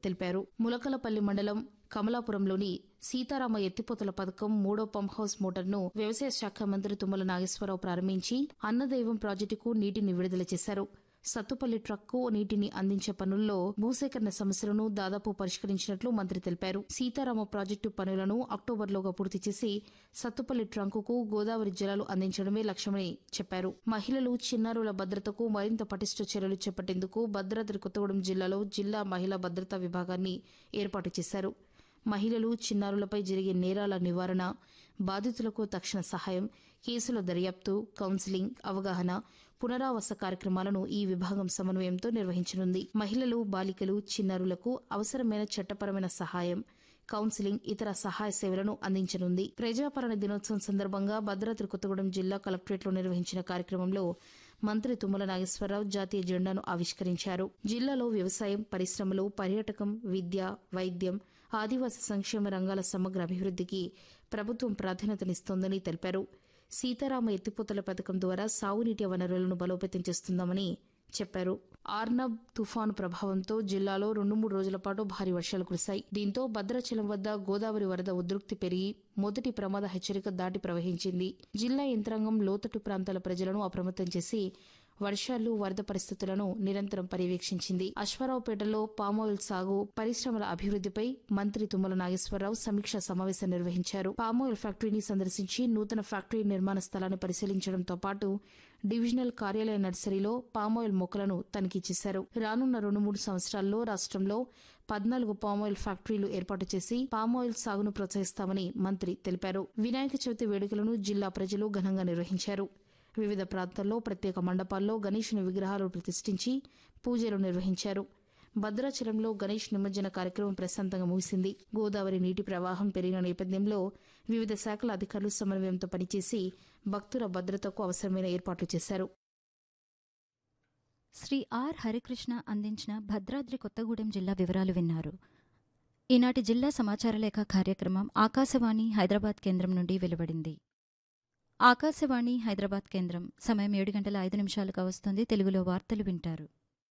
తెలిపారు ములకలపల్లి మండలం కమలాపురంలోని సీతారామ ఎత్తిపోతల పథకం మూడో పంప్ హౌస్ మోటార్ను వ్యవసాయ శాఖ మంత్రి తుమ్మల నాగేశ్వరరావు ప్రారంభించి అన్నదైవం ప్రాజెక్టుకు నీటిని విడుదల చేశారు సత్తుపల్లి ట్రక్కు నీటిని అందించే పనుల్లో భూసేకరణ సమస్యలను దాదాపు పరిష్కరించినట్లు మంత్రి తెలిపారు సీతారామ ప్రాజెక్టు పనులను అక్టోబర్లోగా పూర్తి చేసి సత్తుపల్లి ట్రంకుకు గోదావరి జలాలు అందించడమే లక్ష్యమని చెప్పారు మహిళలు చిన్నారుల భద్రతకు మరింత పటిష్ట చర్యలు చేపట్టేందుకు భద్రాద్రి కొత్తగూడెం జిల్లాలో జిల్లా మహిళా భద్రతా విభాగాన్ని ఏర్పాటు చేశారు మహిళలు చిన్నారులపై జరిగే నేరాల నివారణ బాధితులకు తక్షణ సహాయం కేసుల దర్యాప్తు కౌన్సిలింగ్ అవగాహన పునరావాస కార్యక్రమాలను ఈ విభాగం సమన్వయంతో నిర్వహించనుంది మహిళలు బాలికలు చిన్నారులకు అవసరమైన చట్టపరమైన సహాయం కౌన్సిలింగ్ ఇతర సహాయ సేవలను అందించనుంది ప్రజాపాలన దినోత్సవం సందర్భంగా భద్రాద్రి కొత్తగూడెం జిల్లా కలెక్టరేట్లో నిర్వహించిన కార్యక్రమంలో మంత్రి తుమ్మల నాగేశ్వరరావు జాతీయ జెండాను ఆవిష్కరించారు జిల్లాలో వ్యవసాయం పరిశ్రమలు పర్యాటకం విద్య వైద్యం ఆదివాసీ సంక్షేమ రంగాల సమగ్ర అభివృద్ధికి ప్రభుత్వం ప్రాధాన్యతనిస్తోందని తెలిపారు సీతారామ ఎత్తిపోతల పథకం ద్వారా సాగునీటి వనరులను బలోపేతం చేస్తుందామని చెప్పారు ఆర్నబ్ తుఫాను ప్రభావంతో జిల్లాలో రెండు మూడు రోజుల పాటు భారీ వర్షాలు కురిశాయి దీంతో భద్రాచలం వద్ద గోదావరి వరద ఉధృతి పెరిగి మొదటి ప్రమాద హెచ్చరిక దాటి ప్రవహించింది జిల్లా యంత్రాంగం లోతట్టు ప్రాంతాల ప్రజలను అప్రమత్తం చేసి వర్షాలు వరద పరిస్థితులను నిరంతరం పర్యవేక్షించింది అశ్వారావుపేటలో పామాయిల్ సాగు పరిశ్రమల అభివృద్దిపై మంత్రి తుమ్మల నాగేశ్వరరావు సమీక్షా సమావేశం నిర్వహించారు పామాయిల్ ఫ్యాక్టరీని సందర్శించి నూతన ఫ్యాక్టరీ నిర్మాణ స్థలాన్ని పరిశీలించడంతో పాటు డివిజనల్ కార్యాలయ నర్సరీలో పామాయిల్ మొక్కలను తనిఖీ చేశారు రానున్న రెండు మూడు సంవత్సరాల్లో రాష్ట్రంలో పద్నాలుగు పామాయిల్ ఫ్యాక్టరీలు ఏర్పాటు చేసి పామాయిల్ సాగును ప్రోత్సహిస్తామని మంత్రి తెలిపారు వినాయక చవితి వేడుకలను జిల్లా ప్రజలు ఘనంగా నిర్వహించారు వివిధ ప్రాంతాల్లో ప్రత్యేక మండపాల్లో గణేషుని విగ్రహాలు ప్రతిష్ఠించి పూజలు నిర్వహించారు భద్రాచలంలో గణేష్ నిమజ్జన కార్యక్రమం ప్రశాంతంగా ముగిసింది గోదావరి నీటి ప్రవాహం పెరిగిన నేపథ్యంలో వివిధ శాఖల అధికారులు సమన్వయంతో పనిచేసి భక్తుల భద్రతకు అవసరమైన ఏర్పాట్లు చేశారు శ్రీ ఆర్ హరికృష్ణ అందించిన భద్రాద్రి కొత్తగూడెం జిల్లా వివరాలు విన్నారు ఈనాటి జిల్లా సమాచార లేఖ కార్యక్రమం ఆకాశవాణి హైదరాబాద్ కేంద్రం నుండి వెలువడింది ఆకాశవాణి హైదరాబాద్ కేంద్రం సమయం ఏడు గంటల ఐదు నిమిషాలుగా వస్తుంది తెలుగులో వార్తలు వింటారు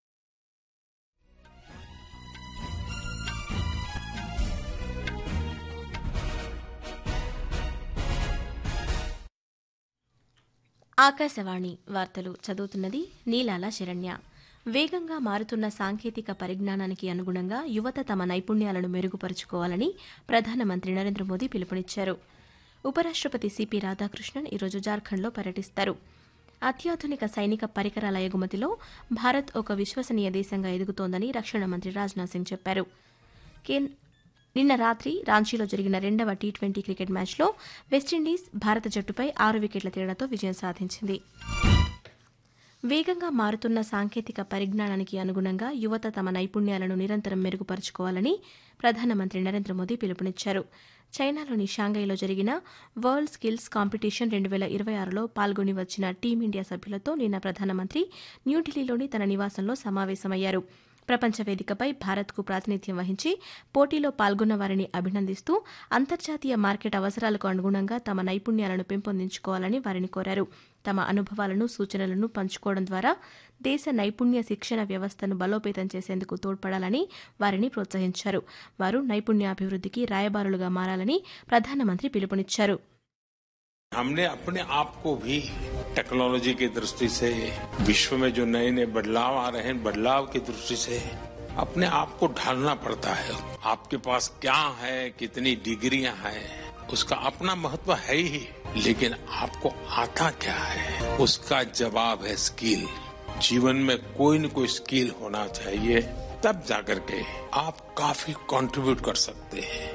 ఆకాశవాణి వార్తలు చదువుతున్నది నీలాల శరణ్య వేగంగా మారుతున్న సాంకేతిక పరిజ్ఞానానికి అనుగుణంగా యువత తమ నైపుణ్యాలను మెరుగుపరుచుకోవాలని ప్రధానమంత్రి నరేంద్ర మోదీ పిలుపునిచ్చారు ఉపరాష్ట్రపతి సిపి రాధాకృష్ణన్ ఈరోజు జార్ఖండ్లో పర్యటిస్తారు అత్యాధునిక సైనిక పరికరాల ఎగుమతిలో భారత్ ఒక విశ్వసనీయ దేశంగా ఎదుగుతోందని రక్షణ మంత్రి రాజ్నాథ్ సింగ్ చెప్పారు కేన్- నిన్న రాత్రి రాంచీలో జరిగిన రెండవ టీ ట్వంటీ క్రికెట్ మ్యాచ్లో వెస్టిండీస్ భారత జట్టుపై ఆరు వికెట్ల తేడాతో విజయం సాధించింది వేగంగా మారుతున్న సాంకేతిక పరిజ్ఞానానికి అనుగుణంగా యువత తమ నైపుణ్యాలను నిరంతరం మెరుగుపరుచుకోవాలని ప్రధానమంత్రి నరేంద్ర మోదీ పిలుపునిచ్చారు చైనాలోని షాంఘైలో జరిగిన వరల్డ్ స్కిల్స్ కాంపిటీషన్ రెండు వేల ఇరవై ఆరులో పాల్గొని వచ్చిన టీమిండియా సభ్యులతో నిన్న ప్రధానమంత్రి న్యూఢిల్లీలోని తన నివాసంలో సమావేశమయ్యారు ప్రపంచ వేదికపై భారత్కు ప్రాతినిధ్యం వహించి పోటీలో పాల్గొన్న వారిని అభినందిస్తూ అంతర్జాతీయ మార్కెట్ అవసరాలకు అనుగుణంగా తమ నైపుణ్యాలను పెంపొందించుకోవాలని వారిని కోరారు తమ అనుభవాలను సూచనలను పంచుకోవడం ద్వారా దేశ నైపుణ్య శిక్షణ వ్యవస్థను బలోపేతం చేసేందుకు తోడ్పడాలని వారిని ప్రోత్సహించారు వారు నైపుణ్యాభివృద్ధికి రాయబారులుగా మారాలని ప్రధానమంత్రి పిలుపునిచ్చారు हमने अपने आप को भी टेक्नोलॉजी की दृष्टि से विश्व में जो नए नए बदलाव आ रहे हैं बदलाव की दृष्टि से अपने आप को ढालना पड़ता है आपके पास क्या है कितनी डिग्रियां हैं उसका अपना महत्व है ही लेकिन आपको आता क्या है उसका जवाब है स्किल जीवन में कोई न कोई स्किल होना चाहिए तब जाकर के आप काफी कंट्रीब्यूट कर सकते हैं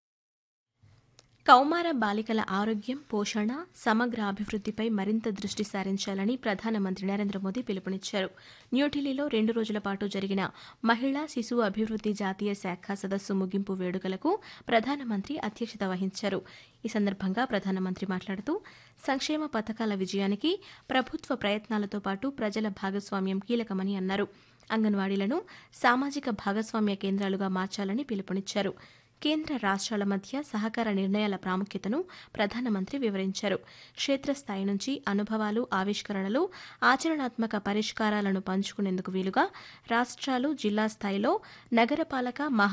కౌమార బాలికల ఆరోగ్యం పోషణ సమగ్ర అభివృద్ధిపై మరింత దృష్టి సారించాలని ప్రధానమంత్రి నరేంద్ర మోదీ పిలుపునిచ్చారు న్యూఢిల్లీలో రెండు రోజుల పాటు జరిగిన మహిళా శిశు అభివృద్ది జాతీయ శాఖ సదస్సు ముగింపు వేడుకలకు ప్రధానమంత్రి అధ్యక్షత వహించారు ఈ సందర్భంగా ప్రధానమంత్రి మాట్లాడుతూ సంక్షేమ పథకాల విజయానికి ప్రభుత్వ ప్రయత్నాలతో పాటు ప్రజల భాగస్వామ్యం కీలకమని అన్నారు అంగన్వాడీలను సామాజిక భాగస్వామ్య కేంద్రాలుగా మార్చాలని పిలుపునిచ్చారు కేంద్ర రాష్ట్రాల మధ్య సహకార నిర్ణయాల ప్రాముఖ్యతను ప్రధానమంత్రి వివరించారు క్షేత్రస్థాయి నుంచి అనుభవాలు ఆవిష్కరణలు ఆచరణాత్మక పరిష్కారాలను పంచుకునేందుకు వీలుగా రాష్ట్రాలు జిల్లా స్థాయిలో నగరపాలక మహా